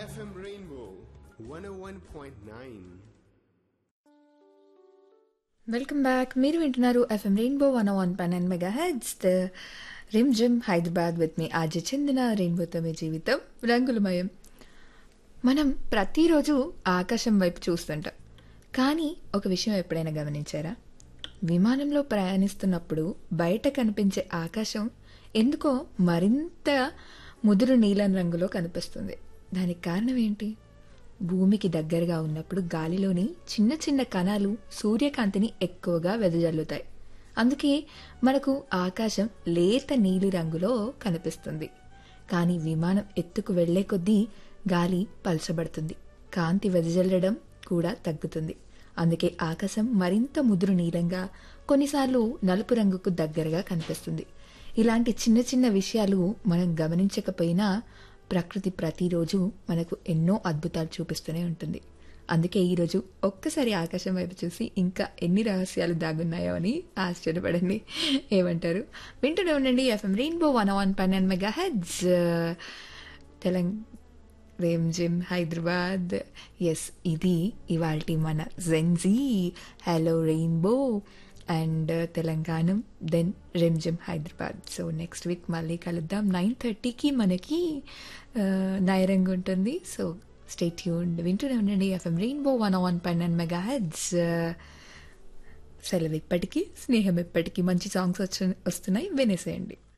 FM Rainbow 101.9. Welcome back మీరు వింటున్నారు FM Rainbow one one పన్నెండు మెగా హెడ్స్ ద రిమ్ జిమ్ హైదరాబాద్ విత్ మీ ఆజ చెందిన రెయిన్బోతో మీ జీవితం రంగులమయం మనం ప్రతిరోజు ఆకాశం వైపు చూస్తుంటాం కానీ ఒక విషయం ఎప్పుడైనా గమనించారా విమానంలో ప్రయాణిస్తున్నప్పుడు బయట కనిపించే ఆకాశం ఎందుకో మరింత ముదురు నీలం రంగులో కనిపిస్తుంది దానికి కారణం ఏంటి భూమికి దగ్గరగా ఉన్నప్పుడు గాలిలోని చిన్న చిన్న కణాలు సూర్యకాంతిని ఎక్కువగా వెదజల్లుతాయి అందుకే మనకు ఆకాశం లేత నీలి రంగులో కనిపిస్తుంది కానీ విమానం ఎత్తుకు వెళ్లే కొద్దీ గాలి పలచబడుతుంది కాంతి వెదజల్లడం కూడా తగ్గుతుంది అందుకే ఆకాశం మరింత ముదురు నీలంగా కొన్నిసార్లు నలుపు రంగుకు దగ్గరగా కనిపిస్తుంది ఇలాంటి చిన్న చిన్న విషయాలు మనం గమనించకపోయినా ప్రకృతి ప్రతిరోజు మనకు ఎన్నో అద్భుతాలు చూపిస్తూనే ఉంటుంది అందుకే ఈరోజు ఒక్కసారి ఆకాశం వైపు చూసి ఇంకా ఎన్ని రహస్యాలు దాగున్నాయో అని ఆశ్చర్యపడండి ఏమంటారు వింటూనే ఉండండి ఎఫ్ఎం రెయిన్బో వన్ వన్ పన్నెండు మెగా హెడ్స్ తెలంగాణ రేమ్ జిమ్ హైదరాబాద్ ఎస్ ఇది ఇవాళ మన Gen Z hello Rainbow and Telangana then రెమ్ జిమ్ హైదరాబాద్ సో నెక్స్ట్ వీక్ మళ్ళీ కలుద్దాం నైన్ థర్టీకి మనకి నైరంగ్ ఉంటుంది సో స్టేట్ ట్యూన్ వింటూనే ఉండండి ఎఫ్ఎం రెయిన్బో వన్ వన్ పన్నెండు మెగా హెడ్స్ సెలవు ఇప్పటికీ స్నేహం ఎప్పటికీ మంచి సాంగ్స్ వచ్చి వస్తున్నాయి వినేసేయండి